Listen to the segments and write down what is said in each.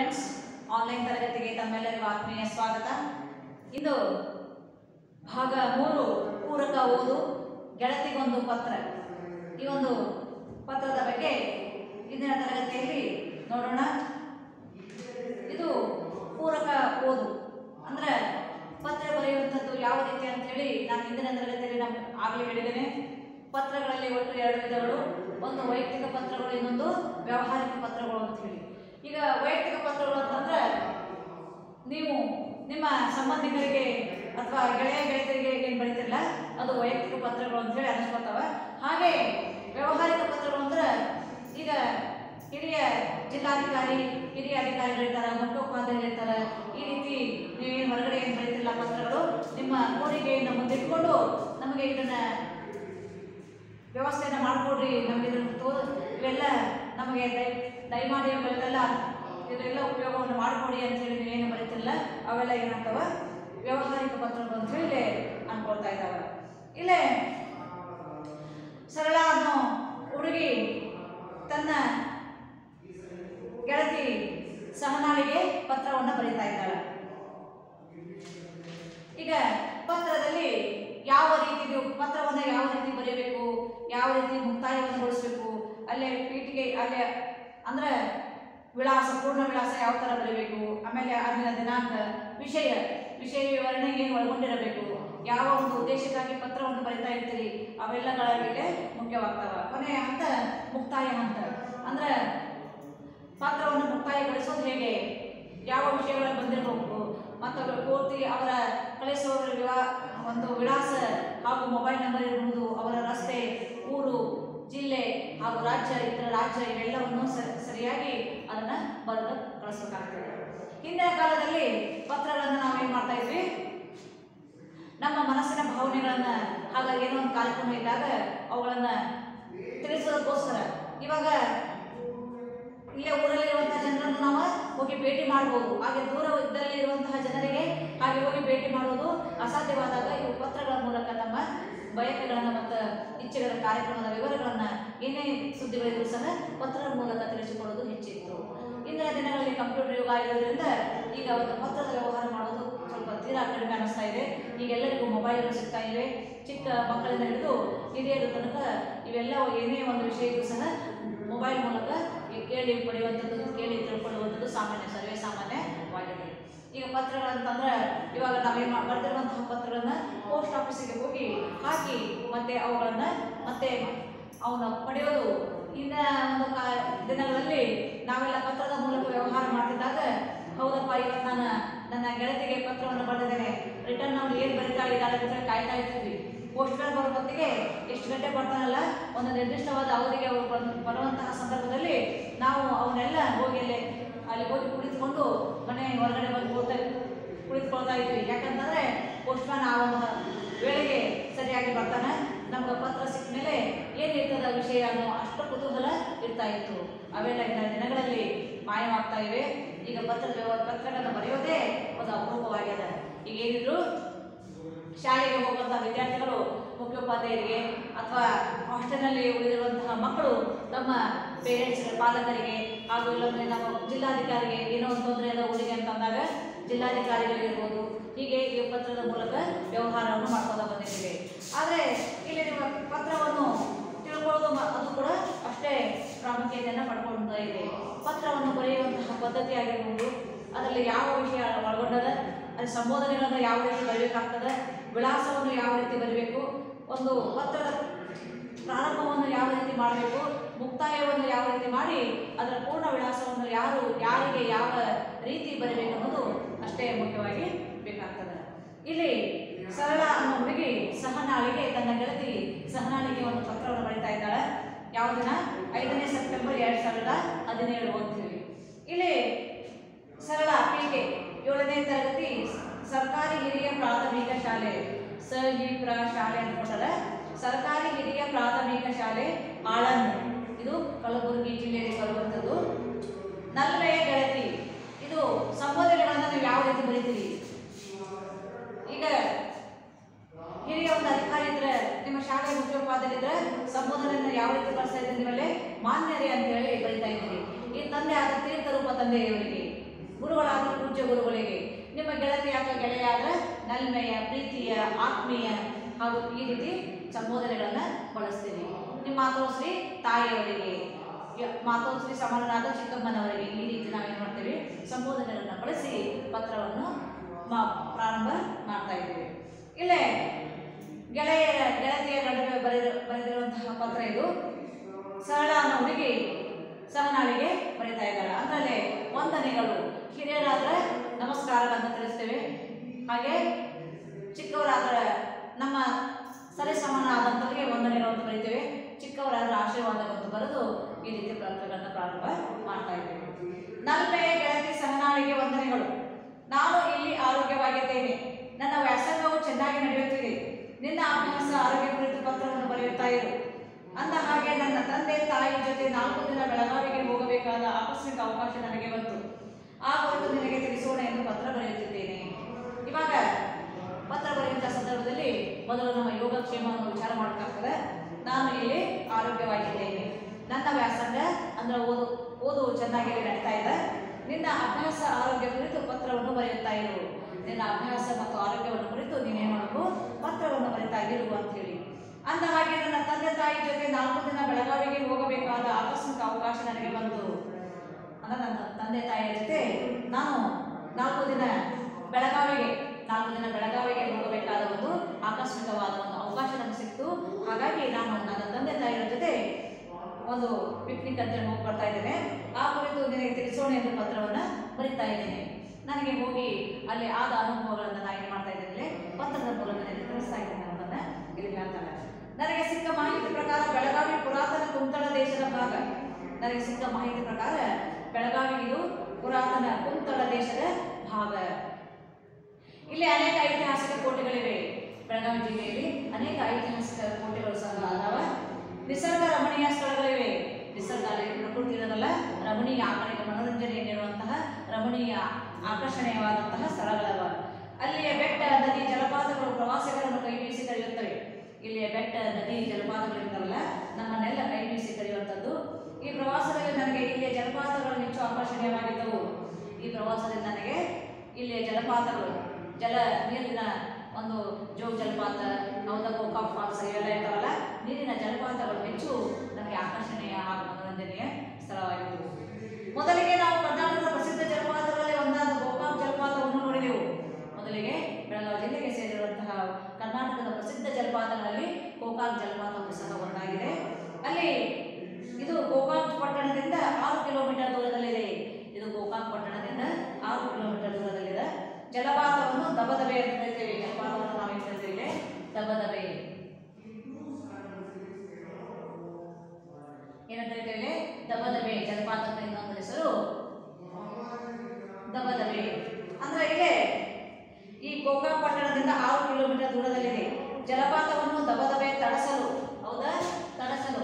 Friends online ತರಗತಿಗೆ ತಮ್ಮೆಲ್ಲರಿಗೂ ಆತ್ಮೀಯ ಸ್ವಾಗತ ಇಂದು ಭಾಗ ಮೂರು ಪೂರಕ ಓದು ಗೆಳತಿಗೊಂದು ಪತ್ರ ಈ ಒಂದು ಪತ್ರದ ಬಗ್ಗೆ ಇಂದಿನ ತರಗತಿಯಲ್ಲಿ ನೋಡೋಣ ಇದು ಪೂರಕ ಓದು ಅಂದ್ರೆ ಪತ್ರ ಬರೆಯುವಂಥದ್ದು ಯಾವ ರೀತಿ ಅಂತ ಹೇಳಿ ನಾನು ಇಂದಿನ ತರಗತಿಯಲ್ಲಿ ನಾನು ಆಗಲೇ ಹೇಳಿದ್ದೇನೆ ಪತ್ರಗಳಲ್ಲಿ ಒಟ್ಟು ಎರಡು ವಿಧಗಳು ಒಂದು ವೈಯಕ್ತಿಕ ಪತ್ರಗಳು ಇನ್ನೊಂದು ವ್ಯಾವಹಾರಿಕ ಪತ್ರಗಳು ಅಂತ ಹೇಳಿ ಈಗ ವೈಯಕ್ತಿಕ ಪತ್ರಗಳು ಅಂತಂದ್ರೆ ನೀವು ನಿಮ್ಮ ಸಂಬಂಧಿಕರಿಗೆ ಅಥವಾ ಗೆಳೆಯ ಗೆಳತಿಯರಿಗೆ ಏನು ಬರೀತಿರಲ್ಲ ಅದು ವೈಯಕ್ತಿಕ ಪತ್ರಗಳು ಅಂತ ಹೇಳಿ ಅನಿಸ್ಕೊತಾವ ಹಾಗೆ ವ್ಯಾವಹಾರಿಕ ಪತ್ರಗಳು ಅಂದ್ರೆ ಈಗ ಹಿರಿಯ ಜಿಲ್ಲಾಧಿಕಾರಿ ಹಿರಿಯ ಅಧಿಕಾರಿಗಳಿರ್ತಾರೆ ಮುಖ್ಯೋಪಾಧ್ಯಾಯರಿರ್ತಾರೆ ಈ ರೀತಿ ನೀವೇನು ಹೊರಗಡೆ ಏನು ಬರೀತಿಲ್ಲ ಪತ್ರಗಳು ನಿಮ್ಮ ಕೋರಿಕೆಯನ್ನು ಮುಂದಿಟ್ಕೊಂಡು ನಮಗೆ ಇದನ್ನ ವ್ಯವಸ್ಥೆಯನ್ನು ಮಾಡಿಕೊಡ್ರಿ ನಮಗೆ ಇದನ್ನು ತೋ ಇವೆಲ್ಲ ನಮಗೆ ದಯ ದಯಮಾಡಿ ಅವೆಲ್ಲ ಇದೆಲ್ಲ ಉಪಯೋಗವನ್ನು ಮಾಡಿಕೊಡಿ ಅಂತ ಹೇಳಿ ನೀವೇನು ಬರೀತಿರಲ್ಲ ಅವೆಲ್ಲ ಏನಾಗ್ತವ ವ್ಯಾವಹಾರಿಕ ಪತ್ರಗಳು ಅಂತ ಹೇಳಿ ಅನ್ಕೊಳ್ತಾ ಇದ್ದಾವೆ ಇಲ್ಲೇ ಸರಳ ಅನ್ನೋ ಹುಡುಗಿ ತನ್ನ ಗೆಳತಿ ಸಹನಾಳಿಗೆ ಪತ್ರವನ್ನು ಬರೀತಾ ಇದ್ದಾಳೆ ಈಗ ಪತ್ರದಲ್ಲಿ ಯಾವ ರೀತಿ ನೀವು ಪತ್ರವನ್ನು ಯಾವ ರೀತಿ ಬರೀಬೇಕು ಯಾವ ರೀತಿ ಮುಕ್ತಾಯವನ್ನು ಗೊಳಿಸಬೇಕು ಅಲ್ಲೇ ಪೀಠಿಗೆ ಅಲ್ಲೇ ಅಂದ್ರೆ ವಿಳಾಸ ಪೂರ್ಣ ವಿಳಾಸ ಯಾವ ಥರ ಬರೀಬೇಕು ಆಮೇಲೆ ಅಂದಿನ ದಿನಾಂಕ ವಿಷಯ ವಿಷಯ ವಿವರಣೆ ಏನು ಒಳಗೊಂಡಿರಬೇಕು ಯಾವ ಒಂದು ಉದ್ದೇಶಕ್ಕಾಗಿ ಪತ್ರವನ್ನು ಬರಿತಾ ಇರ್ತೀರಿ ಅವೆಲ್ಲಗಳ ಮೇಲೆ ಮುಖ್ಯವಾಗ್ತವ ಕೊನೆಯ ಹಂತ ಮುಕ್ತಾಯ ಹಂತ ಅಂದ್ರೆ ಪತ್ರವನ್ನು ಮುಕ್ತಾಯಗೊಳಿಸೋದು ಹೇಗೆ ಯಾವ ವಿಷಯಗಳಲ್ಲಿ ಬಂದಿರಬೇಕು ಮತ್ತು ಅವರು ಪೂರ್ತಿ ಅವರ ಕಳಿಸುವವರ ವಿವಾ ಒಂದು ವಿಳಾಸ ಹಾಗೂ ಮೊಬೈಲ್ ನಂಬರ್ ಇರುವುದು ಅವರ ರಸ್ತೆ ಊರು ಜಿಲ್ಲೆ ಹಾಗೂ ರಾಜ್ಯ ಇತರ ರಾಜ್ಯ ಇವೆಲ್ಲವನ್ನು ಸ- ಸರಿಯಾಗಿ ಅದನ್ನು ಬರೆದು ಕಳಿಸ್ಬೇಕಾಗ್ತದೆ ಹಿಂದಿನ ಕಾಲದಲ್ಲಿ ಪತ್ರಗಳನ್ನು ನಾವೇನು ಮಾಡ್ತಾ ಇದ್ವಿ ನಮ್ಮ ಮನಸ್ಸಿನ ಭಾವನೆಗಳನ್ನ ಹಾಗಾಗಿ ಏನೋ ಒಂದು ಕಾರ್ಯಕ್ರಮ ಇದ್ದಾಗ ಅವುಗಳನ್ನ ತಿಳಿಸೋದಕ್ಕೋಸ್ಕರ ಇವಾಗ ಇಲ್ಲೇ ಊರಲ್ಲಿರುವಂತಹ ಜನರನ್ನು ನಾವು ಹೋಗಿ ಭೇಟಿ ಮಾಡ್ಬೋದು ಹಾಗೆ ದೂರ ಇದ್ದಲ್ಲಿ ಇರುವಂತಹ ಜನರಿಗೆ ಹಾಗೆ ಹೋಗಿ ಭೇಟಿ ಮಾಡೋದು ಅಸಾಧ್ಯವಾದಾಗ ಇವು ಪತ್ರಗಳ ಮೂಲಕ ನಮ್ಮ ಬಯಕೆಗಳನ್ನು ಮತ್ತು ಇಚ್ಛೆಗಳ ಕಾರ್ಯಕ್ರಮದ ವಿವರಗಳನ್ನು ಏನೇ ಸುದ್ದಿಗಳಿಗೂ ಸಹ ಪತ್ರದ ಮೂಲಕ ತಿಳಿಸಿಕೊಡೋದು ಹೆಚ್ಚಿತ್ತು ಇಂದಿನ ದಿನಗಳಲ್ಲಿ ಕಂಪ್ಯೂಟರ್ ಯುಗ ಆಗಿರೋದ್ರಿಂದ ಈಗ ಒಂದು ಪತ್ರದ ವ್ಯವಹಾರ ಮಾಡೋದು ಸ್ವಲ್ಪ ತೀರಾ ಕಡಿಮೆ ಅನ್ನಿಸ್ತಾ ಇದೆ ಈಗ ಎಲ್ಲರಿಗೂ ಮೊಬೈಲ್ಗಳು ಸಿಗ್ತಾ ಇವೆ ಚಿಕ್ಕ ಮಕ್ಕಳಿಂದ ಹಿಡಿದು ಹಿರಿಯರ ತನಕ ಇವೆಲ್ಲ ಏನೇ ಒಂದು ವಿಷಯಕ್ಕೂ ಸಹ ಮೊಬೈಲ್ ಮೂಲಕ ಈ ಕೇಳಿ ಪಡೆಯುವಂಥದ್ದು ಕೇಳಿ ತಿಳ್ಕೊಳ್ಳುವಂಥದ್ದು ಸಾಮಾನ್ಯ ಸರ್ವೇ ಸಾಮಾನ್ಯವಾಗಿದೆ ಈಗ ಪತ್ರಗಳಂತಂದ್ರೆ ಇವಾಗ ನಾವೇನು ಮಾ- ಬರೆದಿರುವಂತಹ ಪತ್ರಗಳನ್ನ ಪೋಸ್ಟ್ ಆಫೀಸಿಗೆ ಹೋಗಿ ಹಾಕಿ ಮತ್ತೆ ಅವುಗಳನ್ನ ಮತ್ತೆ ಅವನ್ನ ಪಡೆಯೋದು ಇನ್ನ ಒಂದು ಕಾ ದಿನಗಳಲ್ಲಿ ನಾವೆಲ್ಲ ಪತ್ರದ ಮೂಲಕ ವ್ಯವಹಾರ ಮಾಡ್ತಿದ್ದಾಗ ಹೌದಪ್ಪ ಇವತ್ತು ನಾನು ನನ್ನ ಗೆಳತಿಗೆ ಪತ್ರವನ್ನು ಬರೆದಿದ್ದೇನೆ ರಿಟರ್ನ್ ಅವ್ನು ಏನು ಬರಿತಾ ಇದ್ದಾಳೆ ಅಂತ ಹೇಳಿ ಕಾಯ್ತಾ ಇರ್ತಿದ್ವಿ ಪೋಸ್ಟ್ ಮ್ಯಾನ್ ಬರೋ ಹೊತ್ತಿಗೆ ಎಷ್ಟು ಗಂಟೆ ಬರ್ತಾನಲ್ಲ ಒಂದು ನಿರ್ದಿಷ್ಟವಾದ ಅವಧಿಗೆ ಅವರು ಬಂದು ಬರುವಂತಹ ಸಂದರ್ಭದಲ್ಲಿ ನಾವು ಅವನ್ನೆಲ್ಲ ಹೋಗಿ ಅಲ್ಲಿ ಅಲ್ಲಿ ಹೋಗಿ ಕುಳಿತುಕೊಂಡು ಮನೆ ಹೊರಗಡೆ ಬಂದು ಕೂತ ಕುಳಿತುಕೊಳ್ತಾ ಇದ್ವಿ ಯಾಕಂತಂದ್ರೆ ಪೋಸ್ಟ್ ಮ್ಯಾನ್ ಆ ಒಂದು ವೇಳೆಗೆ ಸರಿಯಾಗಿ ಬರ್ತಾನೆ ನಮ್ಗೆ ಪತ್ರ ಸಿಕ್ಕ ಮೇಲೆ ಏನಿರ್ತದ ವಿಷಯ ಅನ್ನೋ ಅಷ್ಟು ಕುತೂಹಲ ಇರ್ತಾ ಇತ್ತು ಅವೆಲ್ಲ ಇಂದಿನ ದಿನಗಳಲ್ಲಿ ಮಾಯವಾಗ್ತಾ ಇವೆ ಈಗ ಪತ್ರದ ವ್ಯವ- ಪತ್ರಗಳನ್ನು ಬರೆಯೋದೇ ಒಂದು ಅಪರೂಪವಾಗ್ಯದ ಈಗ ಏನಿದ್ರು ಶಾಲೆಗೆ ಹೋಗುವಂತಹ ವಿದ್ಯಾರ್ಥಿಗಳು ಮುಖ್ಯೋಪಾಧ್ಯಾಯರಿಗೆ ಅಥವಾ ಹಾಸ್ಟೆಲ್ನಲ್ಲಿ ಉಳಿದಿರುವಂತಹ ಮಕ್ಕಳು ತಮ್ಮ ಪೇರೆಂಟ್ಸ್ ಪಾಲಕರಿಗೆ ಹಾಗೂ ಇಲ್ಲೊಂದ್ರೆ ನಮ್ಮ ಜಿಲ್ಲಾಧಿಕಾರಿಗೆ ಏನೋ ಒಂದು ತೊಂದರೆ ಅದ ಊರಿಗೆ ಅಂತ ಅಂದಾಗ ಜಿಲ್ಲಾಧಿಕಾರಿಗಳಿರ್ಬೋದು ಹೀಗೆ ಈ ಪತ್ರದ ಮೂಲಕ ವ್ಯವಹಾರವನ್ನು ಮಾಡ್ಕೊಂಡು ಬಂದಿದ್ದೀವಿ ಆದರೆ ಇಲ್ಲಿ ನಿಮ್ಮ ಪತ್ರವನ್ನು ತಿಳ್ಕೊಳ್ಳೋದು ಮ- ಅದು ಕೂಡ ಅಷ್ಟೇ ಪ್ರಾಮುಖ್ಯತೆಯನ್ನು ಪಡ್ಕೊಳ್ತಾ ಇದೆ ಪತ್ರವನ್ನು ಬರೆಯುವಂತಹ ಪದ್ಧತಿ ಆಗಿರ್ಬೋದು ಅದರಲ್ಲಿ ಯಾವ ವಿಷಯ ಒಳಗೊಂಡದ ಅದು ಸಂಬೋಧನೆಗಳನ್ನು ಯಾವ ರೀತಿ ಬರಬೇಕಾಗ್ತದೆ ವಿಳಾಸವನ್ನು ಯಾವ ರೀತಿ ಬರಬೇಕು ಒಂದು ಪತ್ರದ ಪ್ರಾರಂಭವನ್ನು ಯಾವ ರೀತಿ ಮಾಡಬೇಕು ಮುಕ್ತಾಯವನ್ನು ಯಾವ ರೀತಿ ಮಾಡಿ ಅದರ ಪೂರ್ಣ ವಿಳಾಸವನ್ನು ಯಾರು ಯಾರಿಗೆ ಯಾವ ರೀತಿ ಬರಬೇಕು ಅನ್ನೋದು ಅಷ್ಟೇ ಮುಖ್ಯವಾಗಿ ಬೇಕಾಗ್ತದೆ ಇಲ್ಲಿ ಸರಳ ಅನ್ನೋ ಹುಡುಗಿ ಸಹನಾಳಿಗೆ ತನ್ನ ಗೆಳತಿ ಸಹನಾಳಿಗೆ ಒಂದು ಪತ್ರವನ್ನು ಬರೀತಾ ಇದ್ದಾಳೆ ಯಾವ ದಿನ ಐದನೇ ಸೆಪ್ಟೆಂಬರ್ ಎರಡು ಸಾವಿರದ ಹದಿನೇಳು ಅಂತೀವಿ ಇಲ್ಲಿ ಸರಳ ಪೀಠೆ ಏಳನೇ ತರಗತಿ ಸರ್ಕಾರಿ ಹಿರಿಯ ಪ್ರಾಥಮಿಕ ಶಾಲೆ ಸರ್ ಜಿ ಪ್ರ ಶಾಲೆ ಅಂತ ಕೊಟ್ಟಾರೆ ಸರ್ಕಾರಿ ಹಿರಿಯ ಪ್ರಾಥಮಿಕ ಶಾಲೆ ಆಳಂದ್ ಇದು ಕಲಬುರಗಿ ಜಿಲ್ಲೆಯಲ್ಲಿ ಬರುವಂಥದ್ದು ನಲ್ಮೆಯ ಗೆಳತಿ ಇದು ಸಂಬೋಧನೆಗಳನ್ನು ನೀವು ಯಾವ ರೀತಿ ಬರೀತೀರಿ ಈಗ ಹಿರಿಯ ಒಂದು ಅಧಿಕಾರಿ ಇದ್ರೆ ನಿಮ್ಮ ಶಾಲೆಯ ಮುಖ್ಯೋಪಾಧ್ಯಾಯರಿದ್ರೆ ಸಂಬೋಧನೆಯನ್ನು ಯಾವ ರೀತಿ ಬಳಸ್ತಾ ಇದ್ದೀರಿ ನೀವಲ್ಲಿ ಮಾನ್ಯರೇ ಅಂತ ಹೇಳಿ ಬರಿತಾ ಇದ್ದೀರಿ ಈ ತಂದೆ ಆದ ತೀರ್ಥ ರೂಪ ತಂದೆ ಇವರಿಗೆ ಗುರುಗಳಾದ ಪೂಜ್ಯ ಗುರುಗಳಿಗೆ ನಿಮ್ಮ ಗೆಳತಿ ಅಥವಾ ಗೆಳೆಯಾದ ನಲ್ಮೆಯ ಪ್ರೀತಿಯ ಆತ್ಮೀಯ ಹಾಗೂ ಈ ರೀತಿ ಸಂಬೋಧನೆಗಳನ್ನು ಬಳಸ್ತೀವಿ ನಿಮ್ಮ ಮಾತೋಶ್ರೀ ತಾಯಿಯವರಿಗೆ ಯ- ಮಾತೋಶ್ರೀ ಸಮಾನರಾದ ಚಿಕ್ಕಮ್ಮನವರಿಗೆ ಈ ರೀತಿ ನಾವೇನು ಮಾಡ್ತೇವೆ ಸಂಬೋಧನೆಗಳನ್ನು ಬಳಸಿ ಪತ್ರವನ್ನು ಮಾ- ಪ್ರಾರಂಭ ಮಾಡ್ತಾ ಇದ್ದೇವೆ ಇಲ್ಲೇ ಗೆಳೆಯರ ಗೆಳತಿಯ ನಡುವೆ ಬರೆದ ಬರೆದಿರುವಂತಹ ಪತ್ರ ಇದು ಸರಳ ಅನ್ನೋ ಹುಡುಗಿ ಸಹನಾಳಿಗೆ ಬರೀತಾ ಇದ್ದಾಳೆ ಅದರಲ್ಲಿ ವಂದನೆಗಳು ಹಿರಿಯರಾದ್ರೆ ನಮಸ್ಕಾರಗಳನ್ನು ತಿಳಿಸ್ತೇವೆ ಹಾಗೆ ಚಿಕ್ಕವರಾದರೆ ನಮ್ಮ ಸರಿ ಸಮಾನರಾದಂಥವರಿಗೆ ವಂದನೆಗಳನ್ನು ಬರೀತೇವೆ ಚಿಕ್ಕವರಾದ್ರೆ ಆಶೀರ್ವಾದಗಳನ್ನು ಬರೆದು ಈ ರೀತಿ ಪತ್ರಗಳನ್ನು ಪ್ರಾರಂಭ ಮಾಡ್ತಾ ಇದ್ದೇವೆ ನಲ್ಮೆಯ ಗೆಳತಿ ಸಹನಾಳಿಗೆ ವಂದನೆಗಳು ನಾನು ಇಲ್ಲಿ ಆರೋಗ್ಯವಾಗಿದ್ದೇನೆ ನನ್ನ ವ್ಯಾಸಂಗವು ಚೆನ್ನಾಗಿ ನಡೆಯುತ್ತಿದೆ ನಿನ್ನ ಅಭ್ಯಾಸ ಆರೋಗ್ಯ ಕುರಿತು ಪತ್ರವನ್ನು ಬರೆಯುತ್ತಾ ಇರು ಅಂದ ಹಾಗೆ ನನ್ನ ತಂದೆ ತಾಯಿ ಜೊತೆ ನಾಲ್ಕು ದಿನ ಬೆಳಗಾವಿಗೆ ಹೋಗಬೇಕಾದ ಆಕಸ್ಮಿಕ ಅವಕಾಶ ನನಗೆ ಬಂತು ಆ ಕುರಿತು ನಿನಗೆ ತಿಳಿಸೋಣ ಎಂದು ಪತ್ರ ಬರೆಯುತ್ತಿದ್ದೇನೆ ಇವಾಗ ಪತ್ರ ಬರೆಯುವಂಥ ಸಂದರ್ಭದಲ್ಲಿ ಮೊದಲು ನಮ್ಮ ಯೋಗಕ್ಷೇಮವನ್ನು ವಿಚಾರ ಮಾಡಬೇಕಾಗ್ತದೆ ನಾನು ಇಲ್ಲಿ ಆರೋಗ್ಯವಾಗಿದ್ದೇನೆ ನನ್ನ ವ್ಯಾಸಂಗ ಅಂದ್ರೆ ಓದು ಓದು ಚೆನ್ನಾಗಿ ನಡೀತಾ ಇದೆ ನಿನ್ನ ಅಭ್ಯಾಸ ಆರೋಗ್ಯ ಕುರಿತು ಪತ್ರವನ್ನು ಬರೆಯುತ್ತಾ ಇರು ನಿನ್ನ ಅಭ್ಯಾಸ ಮತ್ತು ಆರೋಗ್ಯವನ್ನು ಕುರಿತು ನೀನೇನು ಮಾಡಬೇಕು ಪತ್ರವನ್ನು ಬರೀತಾ ಇರು ಅಂತ ಹೇಳಿ ಅಂದ ಹಾಗೆ ನನ್ನ ತಂದೆ ತಾಯಿ ಜೊತೆ ನಾಲ್ಕು ದಿನ ಬೆಳಗಾವಿಗೆ ಹೋಗಬೇಕಾದ ಆಕಸ್ಮಿಕ ಅವಕಾಶ ನನಗೆ ಬಂತು ಅಂದ್ರೆ ನನ್ನ ತಂದೆ ತಾಯಿಯ ಜೊತೆ ನಾನು ನಾಲ್ಕು ದಿನ ಬೆಳಗಾವಿಗೆ ನಾಲ್ಕು ದಿನ ಬೆಳಗಾವಿಗೆ ಹೋಗಬೇಕಾದ ಒಂದು ಆಕಸ್ಮಿಕವಾದ ಒಂದು ಅವಕಾಶ ನನಗೆ ಸಿಕ್ತು ಹಾಗಾಗಿ ನಾನು ನನ್ನ ತಂದೆ ತಾಯಿಯರ ಜೊತೆ ಒಂದು ಪಿಕ್ನಿಕ್ ಅಂತ ಹೋಗಿ ಬರ್ತಾ ಇದ್ದೇನೆ ಆ ಕುರಿತು ನಿನಗೆ ತಿಳಿಸೋಣ ಎಂದು ಪತ್ರವನ್ನು ಬರಿತಾ ಇದ್ದೇನೆ ನನಗೆ ಹೋಗಿ ಅಲ್ಲಿ ಆದ ಅನುಭವಗಳನ್ನು ನಾನು ಏನು ಮಾಡ್ತಾ ಇದ್ದೇನೆ ಪತ್ರದ ಮೂಲಕ ನನಗೆ ತಿಳಿಸ್ತಾ ಇದ್ದೇನೆ ಅನ್ನೋದನ್ನ ಇಲ್ಲಿ ಹೇಳ್ತಾರೆ ನನಗೆ ಸಿಕ್ಕ ಮಾಹಿತಿ ಪ್ರಕಾರ ಬೆಳಗಾವಿ ಪುರಾತನ ಕುಂತಳ ದೇಶದ ಭಾಗ ನನಗೆ ಸಿಕ್ಕ ಮಾಹಿತಿ ಪ್ರಕಾರ ಬೆಳಗಾವಿ ಇದು ಪುರಾತನ ಕುಂತಳ ದೇಶದ ಭಾಗ ಇಲ್ಲಿ ಅನೇಕ ಐತಿಹಾಸಿಕ ಕೋಟೆಗಳಿವೆ ಬೆಳಗಾವಿ ಜಿಲ್ಲೆಯಲ್ಲಿ ಅನೇಕ ಐತಿಹಾಸಿಕ ಕೋಟೆಗಳು ಸಹ ಅದಾವ ನಿಸರ್ಗ ರಮಣೀಯ ಸ್ಥಳಗಳಿವೆ ನಿಸರ್ಗ ಅಲ್ಲಿ ಪ್ರಕೃತಿ ಇರೋದಲ್ಲ ರಮಣೀಯ ಆಕರ್ಷಣೆ ಮನೋರಂಜನೆ ನೀಡುವಂತಹ ರಮಣೀಯ ಆಕರ್ಷಣೀಯವಾದಂತಹ ಸ್ಥಳಗಳವ ಅಲ್ಲಿಯ ಬೆಟ್ಟ ನದಿ ಜಲಪಾತಗಳು ಪ್ರವಾಸಿಗರನ್ನು ಕೈ ಬೀಸಿ ಕರೆಯುತ್ತವೆ ಇಲ್ಲಿಯ ಬೆಟ್ಟ ನದಿ ಜಲಪಾತಗಳಿರ್ತಾವಲ್ಲ ನಮ್ಮನ್ನೆಲ್ಲ ಕೈ ಬೀಸಿ ಕರೆಯುವಂಥದ್ದು ಈ ಪ್ರವಾಸದಲ್ಲಿ ನನಗೆ ಇಲ್ಲಿಯ ಜಲಪಾತಗಳು ಹೆಚ್ಚು ಆಕರ್ಷಣೀಯವಾಗಿದ್ದವು ಈ ಪ್ರವಾಸದಲ್ಲಿ ನನಗೆ ಇಲ್ಲಿಯ ಜಲಪಾತಗಳು ಜಲ ನೀರಿನ ಒಂದು ಜೋಗ್ ಜಲಪಾತ ಹೌದ ಗೋಕಾಕ್ ಫಾಲ್ಸ್ ಇವೆಲ್ಲ ಇರ್ತಾವಲ್ಲ ನೀರಿನ ಜಲಪಾತಗಳು ಹೆಚ್ಚು ನನಗೆ ಆಕರ್ಷಣೀಯ ಹಾಗೂ ಮನೋರಂಜನೆಯ ಸ್ಥಳವಾಗಿತ್ತು ಮೊದಲಿಗೆ ನಾವು ಕರ್ನಾಟಕದ ಪ್ರಸಿದ್ಧ ಜಲಪಾತಗಳಲ್ಲಿ ಒಂದಾದ ಗೋಕಾಕ್ ಜಲಪಾತವನ್ನು ನೋಡಿದೆವು ಮೊದಲಿಗೆ ಬೆಳಗಾವಿ ಜಿಲ್ಲೆಗೆ ಸೇರಿರುವಂತಹ ಕರ್ನಾಟಕದ ಪ್ರಸಿದ್ಧ ಜಲಪಾತಗಳಲ್ಲಿ ಗೋಕಾಕ್ ಜಲಪಾತವು ಸಹ ಒಂದಾಗಿದೆ ಅಲ್ಲಿ ಇದು ಗೋಕಾಕ್ ಪಟ್ಟಣದಿಂದ ಆರು ಕಿಲೋಮೀಟರ್ ದೂರದಲ್ಲಿದೆ ಇದು ಗೋಕಾಕ್ ಪಟ್ಟಣದಿಂದ ಆರು ಕಿಲೋಮೀಟರ್ ದೂರದಲ್ಲಿದೆ ಜಲಪಾತವನ್ನು ದಬದಬೆ ಅಂತ ಕರಿತೇವೆ ಜಲಪಾತವನ್ನು ನಾವೇನು ಕರಿತೇವೆ ದಬದಬೆ ಏನಂತ ಕರಿತೇವೆ ದಬದಬೆ ಜಲಪಾತದ ಇನ್ನೊಂದು ಹೆಸರು ದಬದಬೆ ಅಂದ್ರೆ ಇಲ್ಲೇ ಈ ಗೋಕಾಕ್ ಪಟ್ಟಣದಿಂದ ಆರು ಕಿಲೋಮೀಟರ್ ದೂರದಲ್ಲಿದೆ ಜಲಪಾತವನ್ನು ದಬದಬೆ ತಡಸಲು ಹೌದಾ ತಡಸಲು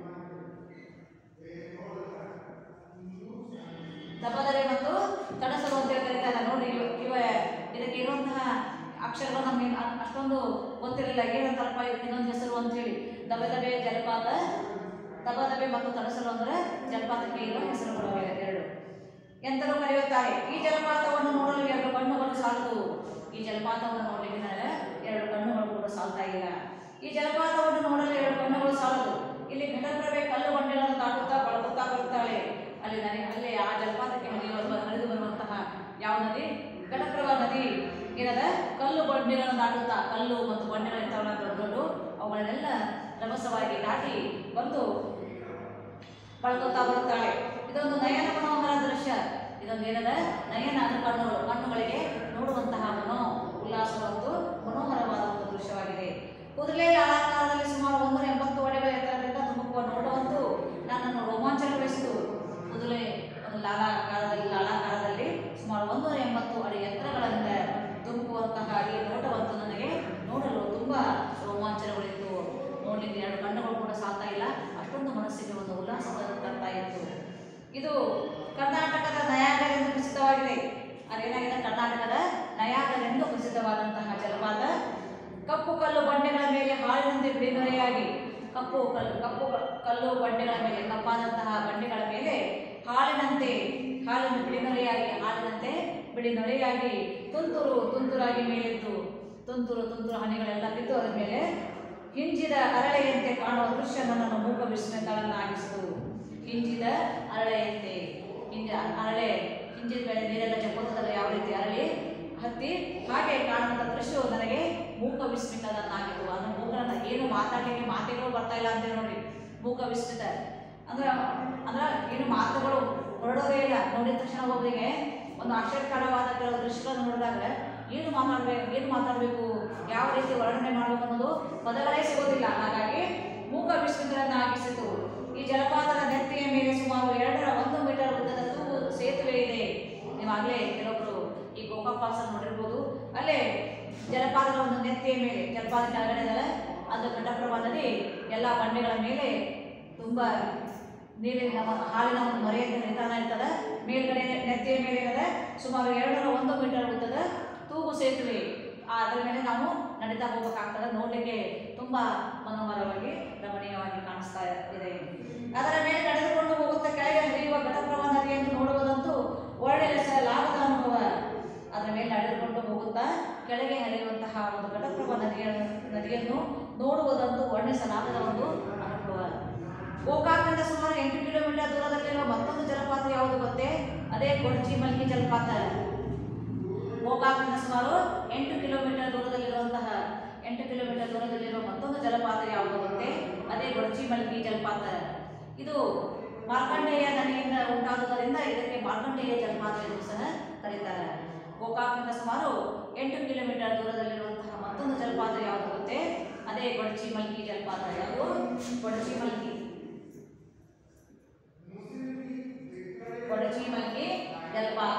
ದಬದಬೆ ಮತ್ತು ತಡಸಲು ಅಂತ ಹೇಳಿ ಕರೀತಾರೆ ನೋಡಿ ಇವ ಇವ ಇದಕ್ಕೆ ಇರುವಂತಹ ಅಕ್ಷರಗಳು ನಮಗೆ ಅ- ಅಷ್ಟೊಂದು ಗೊತ್ತಿರಲಿಲ್ಲ ಏನಂತಾರಪ್ಪ ಇದಕ್ಕೆ ಇನ್ನೊಂದು ಹೆಸರು ಅಂತ ಹೇಳಿ ದಬದಬೆ ಜಲಪಾತ ದಬದಬೆ ಮತ್ತು ತಡಸಲು ಅಂದ್ರೆ ಜಲಪಾತಕ್ಕೆ ಇರುವ ಹೆಸರುಗಳು ಇವೆ ಎರಡು ಎಂತಲೂ ಕರೆಯುತ್ತಾರೆ ಈ ಜಲಪಾತವನ್ನು ನೋಡಲು ಎರಡು ಕಣ್ಣುಗಳು ಸಾಲದು ಈ ಜಲಪಾತವನ್ನು ನೋಡಲಿಕ್ಕೆ ನನಗೆ ಎರಡು ಕಣ್ಣುಗಳು ಕೂಡ ಸಾಲ್ತಾ ಇಲ್ಲ ಈ ಜಲಪಾತವನ್ನು ನೋಡಲು ಎರಡು ಕಣ್ಣುಗಳು ಸಾಲದು ಇಲ್ಲಿ ಘಟಪ್ರಭೆ ಕಲ್ಲು ಬಂಡೆಗಳನ್ನು ದಾಟುತ್ತಾ ಬಳಕುತ್ತಾ ಬರುತ್ತಾಳೆ ಅಲ್ಲಿ ನನಗೆ ಅಲ್ಲಿ ಆ ಜಲಪಾತಕ್ಕೆ ಹರಿಯುವ ಹರಿದು ಬರುವಂತಹ ಯಾವ ನದಿ ಘಟಪ್ರಭಾ ನದಿ ಏನದ ಕಲ್ಲು ಬಂಡೆಗಳನ್ನು ದಾಟುತ್ತಾ ಕಲ್ಲು ಮತ್ತು ಬಂಡೆಗಳು ಇರ್ತಾವಲ್ಲ ದೊಡ್ಡ ದೊಡ್ಡ ಅವುಗಳನ್ನೆಲ್ಲ ರಭಸವಾಗಿ ದಾಟಿ ಬಂದು ಬಳಕುತ್ತಾ ಬರುತ್ತಾಳೆ ಇದೊಂದು ನಯನ ಮನೋಹರ ದೃಶ್ಯ ಇದೊಂದು ಏನದ ನಯನ ಅಂದ್ರೆ ಕಣ್ಣುಗಳು ಕಣ್ಣುಗಳಿಗೆ ನೋಡುವಂತಹ ಮನೋ ಉಲ್ಲಾಸ ಮತ್ತು ಮನೋಹರವಾದ ಒಂದು ದೃಶ್ಯವಾಗಿದೆ ಕುದುರೆ ಲಾಲಾಕಾರದಲ್ಲಿ ಸುಮಾರು ಒಂದೂರ ಎಂಬತ್ತು ಅಡಿಗಳ ಎತ್ತರದಿಂದ ಧುಮುಕುವ ನೋಟವಂತೂ ನನ್ನನ್ನು ರೋಮಾಂಚನಗೊಳಿಸಿತು ಕುದುರೆ ಒಂದು ಲಾಲಾಕಾರದಲ್ಲಿ ಲಾಲಾಕಾರದಲ್ಲಿ ಸುಮಾರು ಒಂದೂರ ಎಂಬತ್ತು ಅಡಿ ಎತ್ತರಗಳಿಂದ ಧುಮುಕುವಂತಹ ಈ ನೋಟವಂತೂ ನನಗೆ ನೋಡಲು ತುಂಬಾ ರೋಮಾಂಚನಗೊಳಿಸಿತು ನೋಡ್ಲಿಕ್ಕೆ ಎರಡು ಕಣ್ಣುಗಳು ಕೂಡ ಸಾಲ್ತಾ ಇಲ್ಲ ಅಷ್ಟೊಂದು ಮನಸ್ಸಿಗೆ ಒಂದು ಉಲ್ಲಾಸವನ್ನು ತರ್ತಾ ಇತ್ತು ಇದು ಕರ್ನಾಟಕದ ನಯಾಗರ್ ಎಂದು ಪ್ರಸಿದ್ಧವಾಗಿದೆ ಅದೇನಾಗಿದೆ ಕರ್ನಾಟಕದ ನಯಾಗರ್ ಎಂದು ಪ್ರಸಿದ್ಧವಾದಂತಹ ಜಲಪಾತ ಕಪ್ಪು ಕಲ್ಲು ಬಂಡೆಗಳ ಮೇಲೆ ಹಾಲಿನಂತೆ ಬಿಳಿನೊರೆಯಾಗಿ ಕಪ್ಪು ಕಲ್ಲು ಕಪ್ಪು ಕ- ಕಲ್ಲು ಬಂಡೆಗಳ ಮೇಲೆ ಕಪ್ಪಾದಂತಹ ಬಂಡೆಗಳ ಮೇಲೆ ಹಾಲಿನಂತೆ ಹಾಲಿನ ಬಿಳಿ ನೊರೆಯಾಗಿ ಹಾಲಿನಂತೆ ಬಿಳಿ ನೊರೆಯಾಗಿ ತುಂತುರು ತುಂತುರಾಗಿ ಮೇಲೆದ್ದು ತುಂತುರು ತುಂತುರು ಹನಿಗಳೆಲ್ಲ ಬಿದ್ದು ಅದರ ಮೇಲೆ ಹಿಂಜಿದ ಅರಳೆಯಂತೆ ಕಾಣುವ ದೃಶ್ಯ ನನ್ನನ್ನು ಮೂಕ ವಿಸ್ಮಿತಳನ್ನಾಗಿಸಿತು ಹಿಂಜಿದ ಅರಳೆಯಂತೆ ಹಿಂಜ ಅರಳೆ ಹಿಂಜಿದ ಮೇಲೆ ನೀರೆಲ್ಲ ಚಪ್ಪತ್ತದಲ್ಲ ಯಾವ ರೀತಿ ಅರಳಿ ಹತ್ತಿ ಹಾಗೆ ಕಾಣುವಂಥ ದೃಶ್ಯವು ನನಗೆ ಮೂಕ ವಿಸ್ಮಿತದನ್ನಾಗಿತ್ತು ಅದು ಮೂಕನ ಏನು ಮಾತಾಡಲಿಕ್ಕೆ ಮಾತುಗಳು ಬರ್ತಾ ಇಲ್ಲ ಅಂತೇಳಿ ನೋಡಿ ಮೂಕ ವಿಸ್ಮಿತ ಅಂದ್ರೆ ಅಂದ್ರೆ ಏನು ಮಾತುಗಳು ಹೊರಡೋದೇ ಇಲ್ಲ ನೋಡಿದ ತಕ್ಷಣ ಒಬ್ಬರಿಗೆ ಒಂದು ಆಶ್ಚರ್ಯಕರವಾದ ಕೆಲವು ದೃಶ್ಯಗಳನ್ನು ನೋಡಿದಾಗ ಏನು ಮಾತಾಡಬೇಕು ಏನು ಮಾತಾಡಬೇಕು ಯಾವ ರೀತಿ ವರ್ಣನೆ ಮಾಡಬೇಕು ಅನ್ನೋದು ಪದಗಳೇ ಸಿಗೋದಿಲ್ಲ ಹಾಗಾಗಿ ಮೂಕ ವಿಸ್ಮಿತರನ್ನಾಗಿಸಿತು ಈ ಜಲಪಾತದ ನೆತ್ತಿಯ ಮೇಲೆ ಸುಮಾರು ಎರಡರ ಒಂದು ಮೀಟರ್ ಉದ್ದದ ತೂಗು ಸೇತುವೆ ಇದೆ ನೀವಾಗಲೇ ಕೆಲವೊಬ್ರು ಈ ಗೋಕಾಕ್ ಫಾಲ್ಸ್ ಅನ್ನು ನೋಡಿರ್ಬೋದು ಅಲ್ಲೇ ಜಲಪಾತದ ಒಂದು ನೆತ್ತಿಯ ಮೇಲೆ ಜಲಪಾತ ಕೆಳಗಡೆ ಇದೆಯಲ್ಲ, ಅದು ಘಟಪ್ರಭಾದಲ್ಲಿ ಎಲ್ಲ ಬಂಡೆಗಳ ಮೇಲೆ ತುಂಬ ನೀರಿನ ಮ- ಹಾಲಿನ ಒಂದು ಮೊರೆಯಿಂದ ನಿಧಾನ ಇರ್ತದೆ ಮೇಲ್ಗಡೆ ನೆತ್ತಿಯ ಮೇಲೆ ಇರೋದೆ ಸುಮಾರು ಎರಡರ ಒಂದು ಮೀಟರ್ ಉದ್ದದ ತೂಗು ಸೇತುವೆ ಆ ಅದರ ಮೇಲೆ ನಾವು ನಡೀತಾ ಹೋಗ್ಬೇಕಾಗ್ತದೆ ನೋಡಲಿಕ್ಕೆ ತುಂಬ ಮನೋಹರವಾಗಿ ರಮಣೀಯವಾಗಿ ಕಾಣಿಸ್ತಾ ಇದೆ ಅದರ ಮೇಲೆ ನಡೆದುಕೊಂಡು ಹೋಗುತ್ತಾ ಕೆಳಗೆ ಹರಿಯುವ ಘಟಪ್ರಭಾ ನದಿಯನ್ನು ನೋಡುವುದಂತೂ ಒಳ್ಳೆಯ ಸ ಲಾಭದ ಅನುಭವ ಅದರ ಮೇಲೆ ನಡೆದುಕೊಂಡು ಹೋಗುತ್ತಾ ಕೆಳಗೆ ಹರಿಯುವಂತಹ ಒಂದು ಘಟಪ್ರಭಾ ನದಿಯ ನದಿಯನ್ನು ನೋಡುವುದಂತೂ ವರ್ಣಿಸಲಾಗದ ಒಂದು ಅನುಭವ ಗೋಕಾಕ್ನಿಂದ ಸುಮಾರು ಎಂಟು ಕಿಲೋಮೀಟರ್ ದೂರದಲ್ಲಿರುವ ಮತ್ತೊಂದು ಜಲಪಾತ ಯಾವುದು ಗೊತ್ತೇ ಅದೇ ಕೊಡಚಿ ಮಲ್ಕಿ ಜಲಪಾತ ಗೋಕಾಕ್ನಿಂದ ಸುಮಾರು ಎಂಟು ಕಿಲೋಮೀಟರ್ ದೂರದಲ್ಲಿರುವಂತಹ ಎಂಟು ಕಿಲೋಮೀಟರ್ ದೂರದಲ್ಲಿರುವ ಮತ್ತೊಂದು ಜಲಪಾತ ಯಾವುದು ಗೊತ್ತೇ ಅದೇ ಗೊಡಚಿ ಮಲ್ಕಿ ಜಲಪಾತ ಇದು ಮಾರ್ಕಂಡೇಯ ನದಿಯಿಂದ ಉಂಟಾದುದರಿಂದ ಇದಕ್ಕೆ ಮಾರ್ಕಂಡೇಯ ಜಲಪಾತ ಎಂದು ಸಹ ಕರೀತಾರೆ ಗೋಕಾಕ್ನಿಂದ ಸುಮಾರು ಎಂಟು ಕಿಲೋಮೀಟರ್ ದೂರದಲ್ಲಿರುವಂತಹ ಮತ್ತೊಂದು ಜಲಪಾತ ಯಾವುದು ಗೊತ್ತೇ ಅದೇ ಗೊಡಚಿ ಮಲ್ಕಿ ಜಲಪಾತ ಯಾವುದು ಗೊಡಚಿ ಮಲ್ಕಿ ಕೊಡಚಿ ಮಲ್ಕಿ ಜಲಪಾತ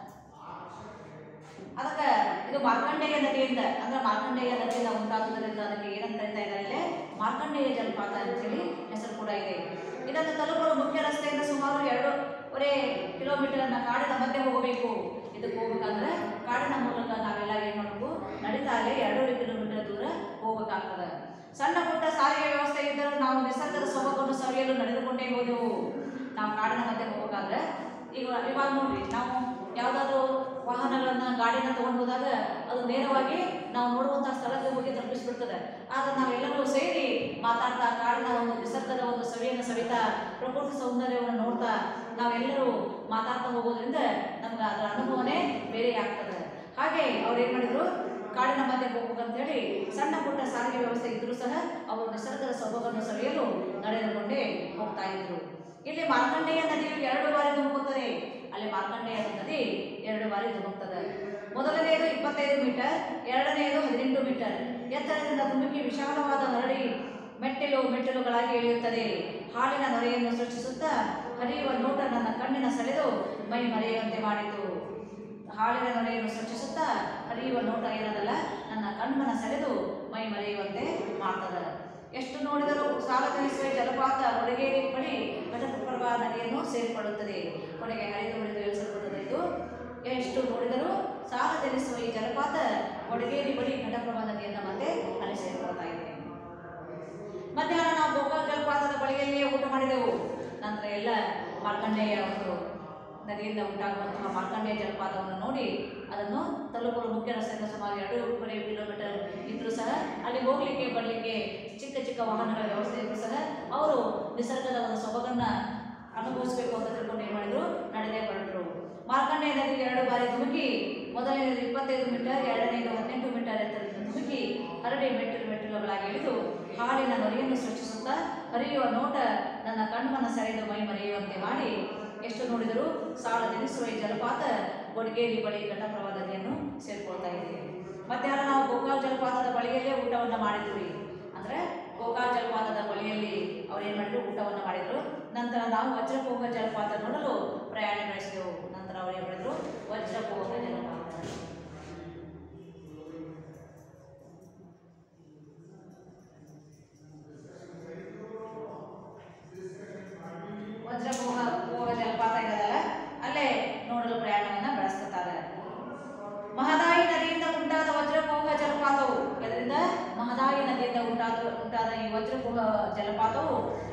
ಅದಕ್ಕೆ ಇದು ಮಾರ್ಕಂಡೇಯ ನದಿಯಿಂದ ಅಂದ್ರೆ ಮಾರ್ಕಂಡೇಯ ನದಿಯಿಂದ ಉಂಟಾಗುವುದರಿಂದ ಅದಕ್ಕೆ ಏನಂತ ಕರೀತಾ ಇದ್ದಾರೆ ಇಲ್ಲಿ ಮಾರ್ಕಂಡೇಯ ಜಲಪಾತ ಅಂತೇಳಿ ಹೆಸರು ಕೂಡ ಇದೆ ಇದನ್ನು ತಲುಪಲು ಮುಖ್ಯ ರಸ್ತೆಯಿಂದ ಸುಮಾರು ಎರಡೂವರೆ ಕಿಲೋಮೀಟರ್ನ ಕಾಡಿನ ಮಧ್ಯೆ ಹೋಗಬೇಕು ಇದಕ್ಕೆ ಹೋಗ್ಬೇಕಂದ್ರೆ ಕಾಡಿನ ಮೂಲಕ ನಾವೆಲ್ಲ ಏನು ಮಾಡಬೇಕು ನಡೀತಾಗಲೇ ಎರಡೂವರೆ ಕಿಲೋಮೀಟರ್ ದೂರ ಹೋಗ್ಬೇಕಾಗ್ತದೆ ಸಣ್ಣ ಪುಟ್ಟ ಸಾರಿಗೆ ವ್ಯವಸ್ಥೆ ಇದ್ದರೂ ನಾವು ನಿಸರ್ಗದ ಸೊಬಗನ್ನು ಸವಿಯಲು ನಡೆದುಕೊಂಡೇ ಹೋದೆವು ನಾವು ಕಾಡಿನ ಮಧ್ಯೆ ಹೋಗ್ಬೇಕಾದ್ರೆ ಈಗ ಇವಾಗ ನೋಡ್ರಿ ನಾವು ಯಾವುದಾದ್ರೂ ವಾಹನಗಳನ್ನ ಗಾಡಿನ ತಗೊಂಡು ಹೋದಾಗ ಅದು ನೇರವಾಗಿ ನಾವು ನೋಡುವಂತಹ ಸ್ಥಳಕ್ಕೆ ಹೋಗಿ ತಲುಪಿಸ್ಬಿಡ್ತದೆ ಆದ್ರೆ ನಾವೆಲ್ಲರೂ ಸೇರಿ ಮಾತಾಡ್ತಾ ಕಾಡಿನ ಒಂದು ನಿಸರ್ಗದ ಒಂದು ಸವಿಯನ್ನು ಸವಿತಾ ಪ್ರಕೃತಿ ಸೌಂದರ್ಯವನ್ನು ನೋಡ್ತಾ ನಾವೆಲ್ಲರೂ ಮಾತಾಡ್ತಾ ಹೋಗೋದ್ರಿಂದ ನಮ್ಗೆ ಅದರ ಅನುಭವನೇ ಬೇರೆ ಆಗ್ತದೆ ಹಾಗೆ ಅವ್ರು ಏನು ಮಾಡಿದ್ರು ಕಾಡಿನ ಮಧ್ಯೆ ಹೋಗ್ಬೇಕಂತೇಳಿ ಸಣ್ಣ ಪುಟ್ಟ ಸಾರಿಗೆ ವ್ಯವಸ್ಥೆ ಇದ್ರೂ ಸಹ ಅವರು ನಿಸರ್ಗದ ಸೊಬಗನ್ನು ಸವಿಯಲು ನಡೆದುಕೊಂಡೇ ಹೋಗ್ತಾ ಇದ್ರು ಇಲ್ಲಿ ಮಾರ್ಕಂಡೇಯ ನದಿಯು ಎರಡು ಬಾರಿ ಧುಮುಕುತ್ತದೆ ಅಲ್ಲಿ ಮಾರ್ಕಂಡೇಯ ನದಿ ಎರಡು ಬಾರಿ ಧುಮುಕ್ತದೆ ಮೊದಲನೆಯದು ಇಪ್ಪತ್ತೈದು ಮೀಟರ್ ಎರಡನೆಯದು ಹದಿನೆಂಟು ಮೀಟರ್ ಎತ್ತರದಿಂದ ಧುಮುಕಿ ವಿಶಾಲವಾದ ಹರಡಿ ಮೆಟ್ಟಿಲು ಮೆಟ್ಟಿಲುಗಳಾಗಿ ಇಳಿಯುತ್ತದೆ ಹಾಲಿನ ನೊರೆಯನ್ನು ಸೃಷ್ಟಿಸುತ್ತಾ ಹರಿಯುವ ನೋಟ ನನ್ನ ಕಣ್ಣಿನ ಸೆಳೆದು ಮೈ ಮರೆಯುವಂತೆ ಮಾಡಿತು ಹಾಲಿನ ನೊರೆಯನ್ನು ಸೃಷ್ಟಿಸುತ್ತಾ ಹರಿಯುವ ನೋಟ ಏನದಲ್ಲ ನನ್ನ ಕಣ್ಮನ ಸೆಳೆದು ಮೈ ಮರೆಯುವಂತೆ ಮಾಡ್ತದೆ ಎಷ್ಟು ನೋಡಿದರೂ ಸಾಲದನಿಸುವ ಜಲಪಾತ ಹೊರಗೇರಿ ಬಳಿ ಘಟಪ್ರಭಾ ನದಿಯನ್ನು ಸೇರಿಕೊಳ್ಳುತ್ತದೆ ಕೊನೆಗೆ ಹರಿದು ಹೊಡೆದು ಎಳಿಸಲ್ಪಡುತ್ತದೆ ಇದು ಎಷ್ಟು ನೋಡಿದರೂ ಸಾಲದೆನಿಸುವ ಈ ಜಲಪಾತ ಒಡಗೇರಿ ಬಳಿ ಘಟಪ್ರಭಾ ನದಿಯನ್ನು ಮತ್ತೆ ಅಲ್ಲಿ ಸೇರಿಕೊಳ್ತಾ ಇದೆ ಮಧ್ಯಾಹ್ನ ನಾವು ಗೋಕಾಕ್ ಜಲಪಾತದ ಬಳಿಯಲ್ಲಿಯೇ ಊಟ ಮಾಡಿದೆವು ನಂತರ ಎಲ್ಲ ಮಾರ್ಕಂಡೇಯ ಒಂದು ನದಿಯಿಂದ ಉಂಟಾಗುವಂತಹ ಮಾರ್ಕಂಡೇಯ ಜಲಪಾತವನ್ನು ನೋಡಿ ಅದನ್ನು ತಲುಪಲು ಮುಖ್ಯ ರಸ್ತೆಯಿಂದ ಸುಮಾರು ಎರಡೂವರೆ ಕಿಲೋಮೀಟರ್ ಇದ್ರೂ ಸಹ ಅಲ್ಲಿ ಹೋಗಲಿಕ್ಕೆ ಬರಲಿಕ್ಕೆ ಚಿಕ್ಕ ಚಿಕ್ಕ ವಾಹನಗಳ ವ್ಯವಸ್ಥೆ ಇದ್ರೂ ಸಹ ಅವರು ನಿಸರ್ಗದ ಒಂದು ಸೊಬಗನ್ನ ಅನುಭವಿಸಬೇಕು ಅಂತ ತಿಳ್ಕೊಂಡು ಏನು ಮಾಡಿದ್ರು ನಡೆದೇ ಹೊರಟರು ಮಾರ್ಕಂಡೇಯ ನದಿಗೆ ಎರಡು ಬಾರಿ ಧುಮುಕಿ ಮೊದಲನೇದು ಇಪ್ಪತ್ತೈದು ಮೀಟರ್ ಎರಡನೇದು ಹದಿನೆಂಟು ಮೀಟರ್ ಎತ್ತರದಿಂದ ಧುಮುಕಿ ಹರಡಿ ಮೆಟ್ಟಿಲು ಮೆಟ್ಟಿಲುಗಳಾಗಿ ಇಳಿದು ಹಾಲಿನ ನೊರೆಯನ್ನು ಸೃಷ್ಟಿಸುತ್ತಾ ಹರಿಯುವ ನೋಟ ನನ್ನ ಕಣ್ಮನ ಸೆಳೆದು ಮೈ ಮರೆಯುವಂತೆ ಮಾಡಿ ಎಷ್ಟು ನೋಡಿದರೂ ಸಾಲದೆನಿಸುವ ಈ ಜಲಪಾತ ಗೊಡಗೇರಿ ಬಳಿ ಘಟಪ್ರಭಾ ನದಿಯನ್ನು ಸೇರ್ಕೊಳ್ತಾ ಇದೆ ಮಧ್ಯಾಹ್ನ ನಾವು ಗೋಕಾಕ್ ಜಲಪಾತದ ಬಳಿಯಲ್ಲೇ ಊಟವನ್ನು ಮಾಡಿದ್ವಿ ಅಂದ್ರೆ ಗೋಕಾಕ್ ಜಲಪಾತದ ಬಳಿಯಲ್ಲಿ ಅವ್ರು ಏನು ಮಾಡಿದ್ರು ಊಟವನ್ನು ಮಾಡಿದ್ರು ನಂತರ ನಾವು ವಜ್ರಪೋಹ ಜಲಪಾತ ನೋಡಲು ಪ್ರಯಾಣ ಬೆಳೆಸಿದೆವು ನಂತರ ಅವ್ರು ಏನು ಮಾಡಿದ್ರು ವಜ್ರಪೋಹ ಜಲಪಾತ ವಜ್ರಪೋಹ ಪೋಹ ಜಲಪಾತ ಇದೆಯಲ್ಲ ಅಲ್ಲೇ ನೋಡಲು ಪ್ರಯಾಣವನ್ನ ಬೆಳೆಸ್ಕೊತಾರೆ ಮಹದಾಯಿ ನದಿಯಿಂದ ಉಂಟಾದ ವಜ್ರಪೋಹ ಜಲಪಾತವು ಇದರಿಂದ ಮಹದಾಯಿ ನದಿಯಿಂದ ಉಂಟಾದ ಉಂಟಾದ ಈ ವಜ್ರಪೋಹ ಜಲಪಾತವು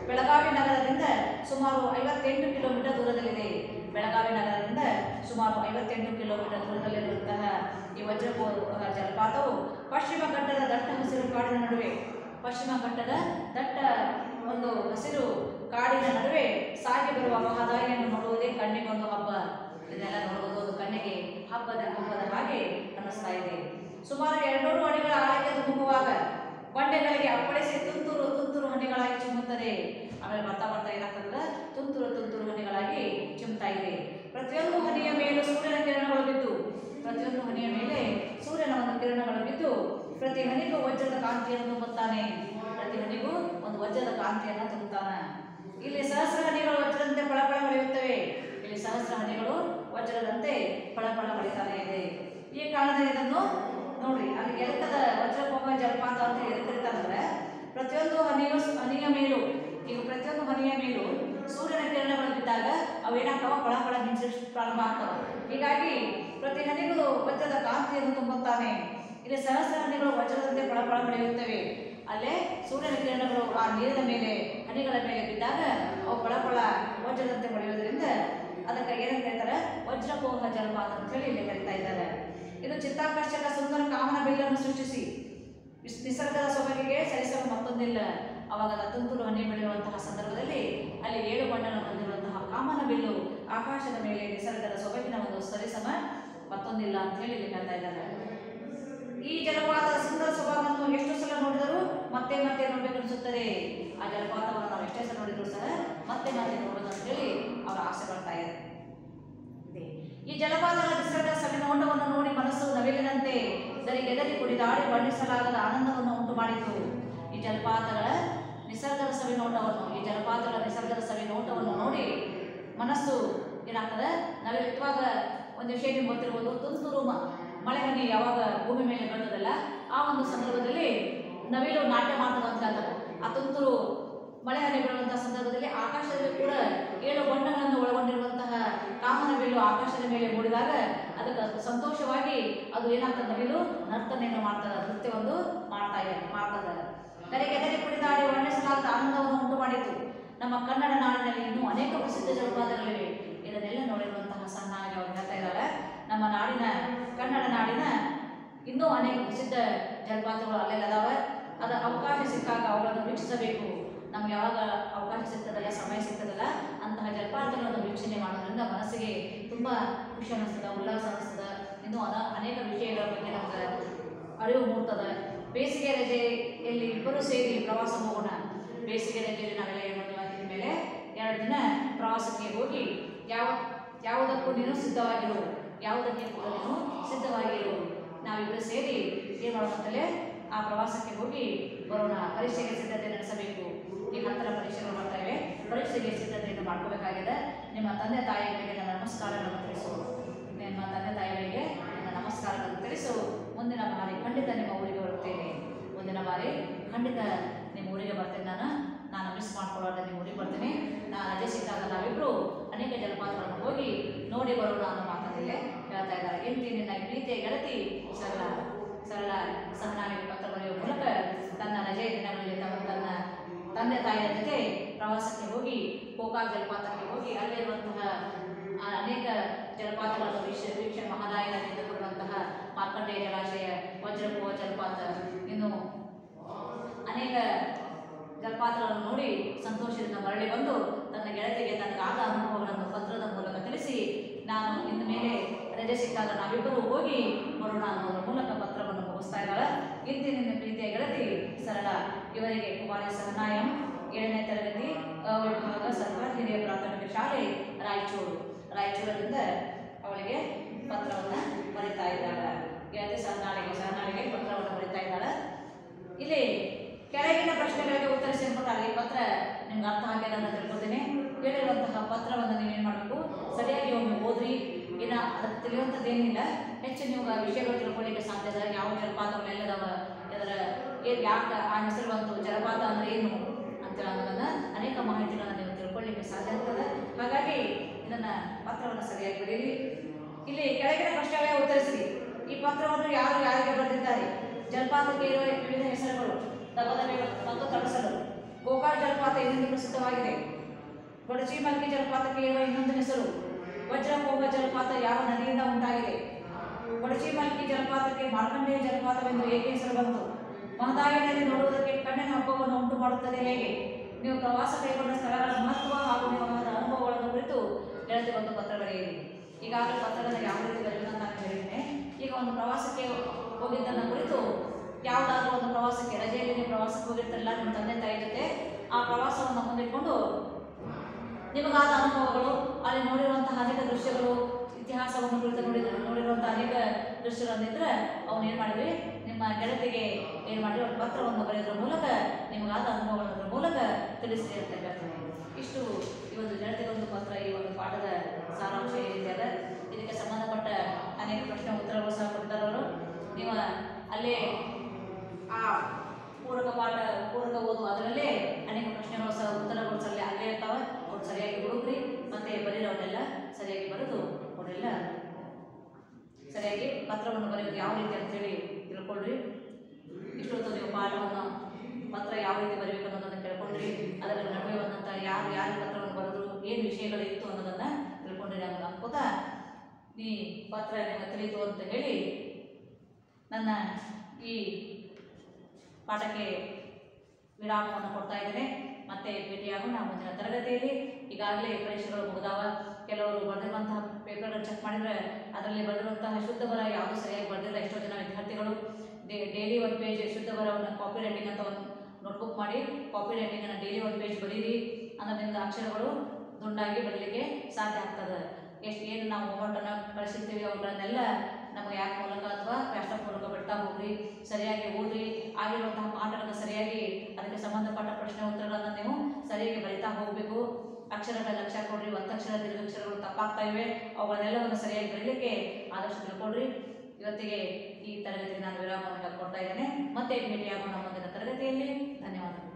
ಬೆಳಗಾವಿ ನಗರದಿಂದ ಸುಮಾರು ಐವತ್ತೆಂಟು ಕಿಲೋಮೀಟರ್ ದೂರದಲ್ಲಿದೆ ಬೆಳಗಾವಿ ನಗರದಿಂದ ಸುಮಾರು ಐವತ್ತೆಂಟು ಕಿಲೋಮೀಟರ್ ದೂರದಲ್ಲಿರುವಂತಹ ಈ ವಜ್ರಪೋಹ ಜಲಪಾತವು ಪಶ್ಚಿಮ ಘಟ್ಟದ ದಟ್ಟ ಹಸಿರು ಕಾಡಿನ ನಡುವೆ ಪಶ್ಚಿಮ ಘಟ್ಟದ ದಟ್ಟ ಒಂದು ಹಸಿರು ಕಾಡಿನ ನಡುವೆ ಸಾಗಿ ಬರುವ ಮಹದಾಯಿಯನ್ನು ನೋಡುವುದೇ ಕಣ್ಣಿಗೊಂದು ಹಬ್ಬ ಇದನ್ನೆಲ್ಲ ನೋಡುವುದು ಒಂದು ಕಣ್ಣಿಗೆ ಹಬ್ಬದ ಹಬ್ಬದ ಹಾಗೆ ಅನ್ನಿಸ್ತಾ ಇದೆ ಸುಮಾರು ಎರಡ್ನೂರು ಅಡಿಗಳ ಆಳಕ್ಕೆ ಧುಮುಕುವಾಗ ಬಂಡೆಗಳಿಗೆ ಅಪ್ಪಳಿಸಿ ತುಂತುರು ತುಂತುರು ಹನಿಗಳಾಗಿ ಚಿಮ್ಮುತ್ತದೆ ಆಮೇಲೆ ಬರ್ತಾ ಬರ್ತಾ ಏನಾಗ್ತದೆ ತುಂತುರು ತುಂತುರು ಹನಿಗಳಾಗಿ ಚಿಮ್ತಾ ಇದೆ ಪ್ರತಿಯೊಂದು ಹನಿಯ ಮೇಲೂ ಸೂರ್ಯನ ಕಿರಣಗಳು ಬಿದ್ದು ಪ್ರತಿಯೊಂದು ಹನಿಯ ಮೇಲೆ ಸೂರ್ಯನ ಒಂದು ಕಿರಣಗಳು ಬಿದ್ದು ಪ್ರತಿ ಹನಿಗೂ ವಜ್ರದ ಕಾಂತಿಯನ್ನು ತುಂಬುತ್ತಾನೆ ಪ್ರತಿ ಹನಿಗೂ ಒಂದು ವಜ್ರದ ಕಾಂತಿಯನ್ನು ತುಂಬುತ್ತಾನೆ ಇಲ್ಲಿ ಸಹಸ್ರ ಹನಿಗಳು ವಜ್ರದಂತೆ ಫಳಫಳ ಹೊಳೆಯುತ್ತವೆ ಇಲ್ಲಿ ಸಹಸ್ರ ಹನಿಗಳು ವಜ್ರದಂತೆ ಫಳಫಳ ಹೊಳಿತಾನೆ ಇದೆ ಈ ಕಾರಣದಲ್ಲಿ ಇದನ್ನು ನೋಡ್ರಿ ಅಲ್ಲಿ ಎದಕದ ವಜ್ರಪೋಹ ಜಲಪಾತ ಅಂತ ಎದಕ್ಕೆ ಕರೀತಾರಂದ್ರೆ ಪ್ರತಿಯೊಂದು ಹನಿಯು ಹನಿಯ ಮೇಲೂ ಈಗ ಪ್ರತಿಯೊಂದು ಹನಿಯ ಮೇಲೂ ಸೂರ್ಯನ ಕಿರಣಗಳು ಬಿದ್ದಾಗ ಅವೇನಾಗ್ತಾವ ಫಳ ಫಳ ಮಿಂಚು ಪ್ರಾರಂಭ ಆಗ್ತಾವ ಹೀಗಾಗಿ ಪ್ರತಿ ಹನಿಗೂ ವಜ್ರದ ಕಾಂತಿಯನ್ನು ತುಂಬುತ್ತಾನೆ ಇಲ್ಲಿ ಸಹಸ್ರ ಹನಿಗಳು ವಜ್ರದಂತೆ ಫಳಫಳ ಹೊಳೆಯುತ್ತವೆ ಅಲ್ಲೇ ಸೂರ್ಯನ ಕಿರಣಗಳು ಆ ನೀರಿನ ಮೇಲೆ ಹನಿಗಳ ಮೇಲೆ ಬಿದ್ದಾಗ ಅವು ಫಳಫಳ ವಜ್ರದಂತೆ ಹೊಳೆಯುವುದರಿಂದ ಅದಕ್ಕೆ ಏನಂತ ಕರೀತಾರೆ ವಜ್ರಪೋಹ ಜಲಪಾತ ಅಂತ ಹೇಳಿ ಇಲ್ಲಿ ಕರೀತಾ ಇದ್ದಾರೆ ಇದು ಚಿತ್ತಾಕರ್ಷಕ ಸುಂದರ ಕಾಮನ ಬಿಲ್ಲನ್ನು ಸೃಷ್ಟಿಸಿ ವಿಸ್- ನಿಸರ್ಗದ ಸೊಬಗಿಗೆ ಸರಿಸಲು ಮತ್ತೊಂದಿಲ್ಲ ಅವಾಗ ಅದು ತುಂತುರು ಹನಿ ಬೆಳೆಯುವಂತಹ ಸಂದರ್ಭದಲ್ಲಿ ಅಲ್ಲಿ ಏಳು ಬಣ್ಣಗಳನ್ನು ಹೊಂದಿರುವಂತಹ ಕಾಮನ ಬಿಲ್ಲು ಆಕಾಶದ ಮೇಲೆ ನಿಸರ್ಗದ ಸೊಬಗಿನ ಒಂದು ಸರಿಸಮ ಮತ್ತೊಂದಿಲ್ಲ ಅಂತ ಹೇಳಿ ಇಲ್ಲಿ ಹೇಳ್ತಾ ಇದ್ದಾರೆ ಈ ಜಲಪಾತದ ಸುಂದರ ಸೊಬಗನ್ನು ಎಷ್ಟು ಸಲ ನೋಡಿದರೂ ಮತ್ತೆ ಮತ್ತೆ ನೋಡ್ಬೇಕು ಅನಿಸುತ್ತದೆ ಆ ಜಲಪಾತವನ್ನು ನಾವು ಎಷ್ಟೇ ಸಲ ನೋಡಿದ್ರು ಸಹ ಮತ್ತೆ ಮತ್ತೆ ನೋಡೋದು ಅಂತ ಹೇಳಿ ಅವರ ಆಸೆ ಬರ್ತಾ ಇದೆ ಇದೆ. ಈ ಜಲಪಾತಗಳ ನಿಸರ್ಗ ಸವಿನೋಟವನ್ನು ನೋಡಿ ಮನಸ್ಸು ನವಿಲಿನಂತೆ ದರಿಗೆದರಿ ಕುಡಿದಾಡಿ ಬಣ್ಣಿಸಲಾಗದ ಆನಂದವನ್ನು ಉಂಟು ಮಾಡಿತು ಈ ಜಲಪಾತಗಳ ನಿಸರ್ಗದ ಸವಿನೋಟವನ್ನು ಈ ಜಲಪಾತಗಳ ನಿಸರ್ಗದ ಸವಿನೋಟವನ್ನು ನೋಡಿ ಮನಸ್ಸು ಏನಾಗ್ತದೆ ನವಿಲಿರುವಾಗ ಒಂದು ವಿಷಯ ನಿಮ್ಗೆ ಗೊತ್ತಿರ್ಬೋದು ತುಂತುರು ಮ- ಮಳೆ ಹನಿ ಯಾವಾಗ ಭೂಮಿ ಮೇಲೆ ಬೀಳೋದಲ್ಲ ಆ ಒಂದು ಸಂದರ್ಭದಲ್ಲಿ ನವಿಲು ನಾಟ್ಯ ಮಾಡ್ತದೆ ಅಂತ ಹೇಳ್ತಾರೆ ಆ ತುಂತುರು ಮಳೆ ಹನಿ ಬೀಳುವಂತಹ ಸಂದರ್ಭದಲ್ಲಿ ಆಕಾಶದಲ್ಲಿ ಕೂಡ ಏಳು ಬಣ್ಣಗಳನ್ನು ಒಳಗೊಂಡಿರುವಂತಹ ಕಾಮನ ಬಿಲ್ಲು ಆಕಾಶದ ಮೇಲೆ ಮೂಡಿದಾಗ ಅದಕ್ಕೆ ಸಂತೋಷವಾಗಿ ಅದು ಏನಾಗ್ತದೆ ನವಿಲು ನರ್ತನೆಯನ್ನು ಮಾಡ್ತದೆ ನೃತ್ಯವೊಂದು ಮಾಡ್ತಾ ಇದೆ ಮಾಡ್ತದೆ ಕರೆಗೆದರಿ ಕುಡಿದಾಡಿ ವರ್ಣಿಸಲಾಗದ ಆನಂದವನ್ನು ಉಂಟು ಮಾಡಿತು ನಮ್ಮ ಕನ್ನಡ ನಾಡಿನಲ್ಲಿ ಇನ್ನೂ ಅನೇಕ ಪ್ರಸಿದ್ಧ ಜಲಪಾತಗಳಿವೆ ಇದನ್ನೆಲ್ಲ ನೋಡಿರುವಂತಹ ಸಣ್ಣಾಗಿ ಅವರು ಹೇಳ್ತಾ ಇದ್ದಾರೆ ನಮ್ಮ ನಾಡಿನ ಕನ್ನಡ ನಾಡಿನ ಇನ್ನೂ ಅನೇಕ ಪ್ರಸಿದ್ಧ ಜಲಪಾತಗಳು ಅಲ್ಲೆಲ್ಲ ಅದಾವೆ ಅದು ಅವಕಾಶ ಸಿಕ್ಕಾಗ ಅವುಗಳನ್ನು ವೀಕ್ಷಿಸಬೇಕು ನಮ್ಗೆ ಯಾವಾಗ ಅವಕಾಶ ಸಿಗ್ತದಲ್ಲ ಸಮಯ ಸಿಗ್ತದಲ್ಲ ಅಂತಹ ಜಲಪಾತಗಳನ್ನು ವೀಕ್ಷಣೆ ಮಾಡೋದ್ರಿಂದ ಮನಸ್ಸಿಗೆ ತುಂಬ ಖುಷಿ ಅನ್ನಿಸ್ತದೆ ಉಲ್ಲಾಸ ಅನ್ನಿಸ್ತದೆ ಇನ್ನೂ ಅನ ಅನೇಕ ವಿಷಯಗಳ ಬಗ್ಗೆ ನಮ್ಗೆ ಅರಿವು ಮೂಡ್ತದೆ ಬೇಸಿಗೆ ರಜೆಯಲ್ಲಿ ಇಬ್ಬರು ಸೇರಿ ಪ್ರವಾಸ ಹೋಗೋಣ ಬೇಸಿಗೆ ರಜೆಯಲ್ಲಿ ನಾವೆಲ್ಲ ಏನು ಮಾಡಿದ್ವಿ ಮೇಲೆ ಎರಡು ದಿನ ಪ್ರವಾಸಕ್ಕೆ ಹೋಗಿ ಯಾವ ಯಾವುದಕ್ಕೂ ನೀನು ಸಿದ್ಧವಾಗಿರು ಯಾವುದಕ್ಕೆ ಕೂಡ ನೀನು ಸಿದ್ಧವಾಗಿರು ನಾವಿಬ್ಬರು ಸೇರಿ ಏನು ಮಾಡೋದಂತಲೇ ಆ ಪ್ರವಾಸಕ್ಕೆ ಹೋಗಿ ಬರೋಣ ಪರೀಕ್ಷೆಗೆ ಸಿದ್ಧತೆ ನಡೆಸಬೇಕು ಈಗ ಹತ್ತಿರ ಪರೀಕ್ಷೆಗಳು ಬರ್ತಾ ಇವೆ ಪರೀಕ್ಷೆಗೆ ಸಿದ್ಧತೆಯನ್ನು ಮಾಡ್ಕೋಬೇಕಾಗಿದೆ ನಿಮ್ಮ ತಂದೆ ತಾಯಿಗಳಿಗೆ ನನ್ನ ನಮಸ್ಕಾರಗಳನ್ನು ತಿಳಿಸು ನಿಮ್ಮ ತಂದೆ ತಾಯಿಗಳಿಗೆ ನನ್ನ ನಮಸ್ಕಾರಗಳನ್ನು ತಿಳಿಸು ಮುಂದಿನ ಬಾರಿ ಖಂಡಿತ ನಿಮ್ಮ ಊರಿಗೆ ಬರುತ್ತೇನೆ ಮುಂದಿನ ಬಾರಿ ಖಂಡಿತ ನಿಮ್ಮ ಊರಿಗೆ ಬರ್ತೇನೆ ನಾನು ನಾನು ಮಿಸ್ ಮಾಡ್ಕೊಳ್ಳೋದ ನಿಮ್ಮ ಊರಿಗೆ ಬರ್ತೀನಿ ನಾನು ರಜೆ ಸಿಕ್ಕಾಗ ನಾವಿಬ್ಬರು ಅನೇಕ ಜಲಪಾತಗಳನ್ನು ಹೋಗಿ ನೋಡಿ ಬರೋಣ ಅನ್ನೋ ಮಾತನ್ನಿಲ್ಲೇ ಹೇಳ್ತಾ ಇದ್ದಾರೆ ಎಂತಿ ನಿನ್ನ ಪ್ರೀತಿಯ ಗೆಳತಿ ಸರಳ ಸರಳ ಸಹನಾವಿಗೆ ಪತ್ರ ಬರೆಯುವ ಮೂಲಕ ತನ್ನ ರಜೆಯ ದಿನಗಳಲ್ಲಿ ತಮ್ಮ ತನ್ನ ತಂದೆ ತಾಯಿಯ ಜೊತೆ ಪ್ರವಾಸಕ್ಕೆ ಹೋಗಿ ಗೋಕಾಕ್ ಜಲಪಾತಕ್ಕೆ ಹೋಗಿ ಅಲ್ಲಿರುವಂತಹ ಆ ಅನೇಕ ಜಲಪಾತಗಳನ್ನು ವೀಕ್ಷ ವೀಕ್ಷಣೆ ಮಹದಾಯಿನಲ್ಲಿ ಬರುವಂತಹ ಮಾರ್ಕಂಡೇಯ ಜಲಾಶಯ ವಜ್ರಪುವ ಜಲಪಾತ ಇನ್ನು ಅನೇಕ ಜಲಪಾತಗಳನ್ನು ನೋಡಿ ಸಂತೋಷದಿಂದ ಮರಳಿ ಬಂದು ತನ್ನ ಗೆಳತಿಗೆ ತನಗಾದ ಅನುಭವಗಳನ್ನು ಪತ್ರದ ಮೂಲಕ ತಿಳಿಸಿ ನಾನು ಇನ್ನು ಮೇಲೆ ರಜೆ ಸಿಕ್ಕಾಗ ನಾವಿಬ್ಬರು ಹೋಗಿ ಬರೋಣ ಅನ್ನೋದ್ರ ಮೂಲಕ ಪತ್ರವನ್ನು ಮುಗಿಸ್ತಾ ಇದ್ದಾಳೆ ಇಂದಿನ ಪ್ರೀತಿಯ ಗೆಳತಿ ಸರಳ ಇವರಿಗೆ ಕುಮಾರಿ ಸಹನಾಯಂ ಏಳನೇ ತರಗತಿ ಅ ವಿಭಾಗ ಸರ್ಕಾರಿ ಹಿರಿಯ ಪ್ರಾಥಮಿಕ ಶಾಲೆ ರಾಯಚೂರು ರಾಯಚೂರಿನಿಂದ ಅವಳಿಗೆ ಪತ್ರವನ್ನು ಬರೀತಾ ಇದ್ದಾಳೆ ಗೆಳತಿ ಸಹನಾಳಿಗೆ ಸಹನಾಳಿಗೆ ಪತ್ರವನ್ನು ಬರೀತಾ ಇದ್ದಾಳೆ ಇಲ್ಲಿ ಕೆಳಗಿನ ಪ್ರಶ್ನೆಗಳಿಗೆ ಉತ್ತರಿಸಿ ಅಂದ್ಬಿಟ್ಟಾಗ ಈ ಪತ್ರ ನಿಮ್ಗೆ ಅರ್ಥ ಆಗಿಲ್ಲ ಅಂತ ತಿಳ್ಕೊತೀನಿ ಕೇಳಿರುವಂತಹ ಪತ್ರವನ್ನು ನೀವೇನು ಮಾಡಬೇಕು ಸರಿಯಾಗಿ ಒಮ್ಮೆ ಓದ್ರಿ ಇನ್ನು ಅದಕ್ಕೆ ತಿಳಿಯುವಂಥದ್ದು ಏನಿಲ್ಲ ಹೆಚ್ಚು ನೀವು ಆ ವಿಷಯಗಳು ತಿಳ್ಕೊಳ್ಳಿಕ್ಕೆ ಸಾಧ್ಯ ಇದೆ ಯಾವ ಜಲಪಾತಗಳು ಎಲ್ಲದವ ಇದರ ಏನು ಯಾಕೆ ಆ ಹೆಸರು ಬಂತು ಜಲಪಾತ ಅಂದ್ರೆ ಏನು ಅಂತ ಅನ್ನೋದನ್ನ ಅನೇಕ ಮಾಹಿತಿಗಳನ್ನು ನೀವು ತಿಳ್ಕೊಳ್ಳಿಕ್ಕೆ ಸಾಧ್ಯ ಆಗ್ತದೆ ಹಾಗಾಗಿ ಇದನ್ನ ಪತ್ರವನ್ನು ಸರಿಯಾಗಿ ಬರೀರಿ ಇಲ್ಲಿ ಕೆಳಗಿನ ಪ್ರಶ್ನೆಗಳಿಗೆ ಉತ್ತರಿಸಿ ಈ ಪತ್ರವನ್ನು ಯಾರು ಯಾರಿಗೆ ಬರೆದಿದ್ದಾರೆ ಜಲಪಾತಕ್ಕೆ ಇರುವ ವಿವಿಧ ಹೆಸರುಗಳು ದಬದಬೆಗಳು ಮತ್ತು ತಡಸಲು ಗೋಕಾಕ್ ಜಲಪಾತ ಇದರಿಂದ ಪ್ರಸಿದ್ಧವಾಗಿದೆ ಗೊಡಚಿಮಲ್ಕಿ ಜಲಪಾತಕ್ಕೆ ಇರುವ ಇನ್ನೊಂದು ಹೆಸರು ವಜ್ರಕೋಹ ಜಲಪಾತ ಯಾವ ನದಿಯಿಂದ ಉಂಟಾಗಿದೆ ಗೊಡಚಿಮಲ್ಕಿ ಜಲಪಾತಕ್ಕೆ ಮಾರ್ಕಂಡೇಯ ಜಲಪಾತವೆಂದು ಏಕೆ ಹೆಸರು ಬಂತು ಮಹದಾಯಿನಲ್ಲಿ ನೋಡುವುದಕ್ಕೆ ಕಣ್ಣಿನ ಹಬ್ಬವನ್ನು ಉಂಟು ಮಾಡುತ್ತದೆ ಹೇಗೆ ನೀವು ಪ್ರವಾಸ ಕೈಗೊಂಡ ಸ್ಥಳಗಳ ಮಹತ್ವ ಹಾಗೂ ನಿಮ್ಮ ಅನುಭವಗಳನ್ನು ಕುರಿತು ಗೆಳತಿ ಒಂದು ಪತ್ರ ಬರೆಯಿರಿ ಈಗಾಗಲೇ ಪತ್ರಗಳನ್ನು ಯಾವ ರೀತಿ ಬರೆಯುವುದನ್ನು ನಾನು ಹೇಳಿದ್ದೇನೆ ಈಗ ಒಂದು ಪ್ರವಾಸಕ್ಕೆ ಹೋಗಿದ್ದನ್ನ ಕುರಿತು ಯಾವುದಾದ್ರೂ ಒಂದು ಪ್ರವಾಸಕ್ಕೆ ರಜೆಯಲ್ಲಿ ನೀವು ಪ್ರವಾಸಕ್ಕೆ ಹೋಗಿರ್ತಾರಲ್ಲ ನಿಮ್ಮ ತಂದೆ ತಾಯಿ ಜೊತೆ ಆ ಪ್ರವಾಸವನ್ನು ಮುಂದಿಟ್ಕೊಂಡು ನಿಮಗಾದ ಅನುಭವಗಳು ಅಲ್ಲಿ ನೋಡಿರುವಂತಹ ಅನೇಕ ದೃಶ್ಯಗಳು ಇತಿಹಾಸವನ್ನು ಕುರಿತು ನೋಡಿ ನೋಡಿರುವಂತಹ ಅನೇಕ ದೃಶ್ಯಗಳನ್ನಿದ್ರೆ ಅವನು ಏನು ಮಾಡಿದ್ರಿ ನಿಮ್ಮ ಗೆಳತಿಗೆ ಏನು ಮಾಡಿ ಒಂದು ಪತ್ರವನ್ನು ಬರೆಯೋದ್ರ ಮೂಲಕ ನಿಮಗಾದ ಅನುಭವಗಳ ಮೂಲಕ ತಿಳಿಸಿರಿ ಅಂತ ಹೇಳ್ತೀನಿ ಇಷ್ಟು ಈ ಒಂದು ಗೆಳತಿಗೆ ಒಂದು ಪತ್ರ ಈ ಒಂದು ಪಾಠದ ಸಾರಾಂಶ ಏನಿದೆ ಅದ ಇದಕ್ಕೆ ಸಂಬಂಧಪಟ್ಟ ಅನೇಕ ಪ್ರಶ್ನೆ ಉತ್ತರಗಳು ಸಹ ಕೊಡ್ತಾರೆ ಅವರು ನೀವು ಅಲ್ಲೇ ಆ ಪೂರಕ ಪಾಠ ಪೂರಕ ಓದು ಅದರಲ್ಲೇ ಅನೇಕ ಪ್ರಶ್ನೆಗಳು ಸಹ ಉತ್ತರಗಳು ಸಹ ಅಲ್ಲೇ- ಅಲ್ಲೇ ಇರ್ತಾವೆ ಅವ್ರು ಸರಿಯಾಗಿ ಹುಡುಗ್ರಿ ಮತ್ತೆ ಬರೀರೋನೆಲ್ಲ ಸರಿಯಾಗಿ ಬರೆದು ಅವರೆಲ್ಲ ಸರಿಯಾಗಿ ಪತ್ರವನ್ನು ಬರೆಯೋದು ಯಾವ ರೀತಿ ಅಂತೇಳಿ ತಿಳ್ಕೊಳ್ರಿ ಇಷ್ಟೊತ್ತು ನೀವು ಪಾಠವನ್ನು ಪತ್ರ ಯಾವ ರೀತಿ ಬರೀಬೇಕು ಅನ್ನೋದನ್ನು ತಿಳ್ಕೊಂಡ್ರಿ ಅದರ ನಡುವೆ ಬಂದಂಥ ಯಾರು ಯಾರು ಪತ್ರವನ್ನು ಬರೆದ್ರು ಏನು ವಿಷಯಗಳಿತ್ತು ಅನ್ನೋದನ್ನು ತಿಳ್ಕೊಂಡ್ರಿ ಅಂತ ಅನ್ಕೋತಾ ಈ ಪತ್ರ ನಿಮಗೆ ತಿಳಿಯಿತು ಅಂತ ಹೇಳಿ ನನ್ನ ಈ ಪಾಠಕ್ಕೆ ವಿರಾಮವನ್ನು ಕೊಡ್ತಾ ಇದ್ದೇನೆ ಮತ್ತೆ ಭೇಟಿಯಾಗೋಣ ಮುಂದಿನ ತರಗತಿಯಲ್ಲಿ ಈಗಾಗಲೇ ಪರೀಕ್ಷೆಗಳು ಮುಗಿದಾವ ಕೆಲವರು ಬರೆದಿರುವಂತಹ ಪೇಪರ್ಗಳು ಚೆಕ್ ಮಾಡಿದರೆ ಅದರಲ್ಲಿ ಬರೆದಿರುವಂತಹ ಶುದ್ಧ ಬರ ಯಾವುದು ಸರಿಯಾಗಿ ಬರೆದಿಲ್ಲ ಎಷ್ಟೋ ಜನ ವಿದ್ಯಾರ್ಥಿಗಳು ಡೈಲಿ ಒಂದು ಪೇಜ್ ಶುದ್ಧ ಬರವನ್ನು ಕಾಪಿ ರೈಟಿಂಗ್ ಅಂತ ಒಂದು ನೋಟ್ಬುಕ್ ಮಾಡಿ ಕಾಪಿ ರೈಟಿಂಗನ್ನು ಡೈಲಿ ಒಂದು ಪೇಜ್ ಬರೀರಿ ಅನ್ನೋದ್ರಿಂದ ಅಕ್ಷರಗಳು ದುಂಡಾಗಿ ಬರಲಿಕ್ಕೆ ಸಾಧ್ಯ ಆಗ್ತದೆ ಎಷ್ಟು ಏನು ನಾವು ಹೋಮ್ವರ್ಕನ್ನು ಕಳಿಸಿರ್ತೀವಿ ಅವುಗಳನ್ನೆಲ್ಲ ನಮಗೆ ಆ್ಯಪ್ ಮೂಲಕ ಅಥವಾ ವ್ಯಾಟ್ಸಪ್ ಮೂಲಕ ಬಿಡ್ತಾ ಹೋಗ್ರಿ ಸರಿಯಾಗಿ ಓದ್ರಿ ಆಗಿರುವಂತಹ ಪಾಠಗಳನ್ನು ಸರಿಯಾಗಿ ಅದಕ್ಕೆ ಸಂಬಂಧಪಟ್ಟ ಪ್ರಶ್ನೆ ಉತ್ತರಗಳನ್ನು ನೀವು ಸರಿಯಾಗಿ ಬರಿತಾ ಹೋಗಬೇಕು ಅಕ್ಷರಗಳ ಲಕ್ಷ್ಯ ಕೊಡ್ರಿ ಒತ್ತಕ್ಷರ ದೀರ್ಘಾಕ್ಷರಗಳು ತಪ್ಪಾಗ್ತಾ ಇವೆ ಅವುಗಳನ್ನೆಲ್ಲವನ್ನು ಸರಿಯಾಗಿ ಬರೀಲಿಕ್ಕೆ ಆದಷ್ಟು ತಿಳ್ಕೊಳ್ರಿ ಇವತ್ತಿಗೆ ಈ ತರಗತಿಗೆ ನಾನು ವಿರಾಮವನ್ನು ಕೊಡ್ತಾ ಇದ್ದೇನೆ ಮತ್ತೆ ಭೇಟಿಯಾಗೋಣ ಮುಂದಿನ ತರಗತಿಯಲ್ಲಿ ಧನ್ಯವಾದಗಳು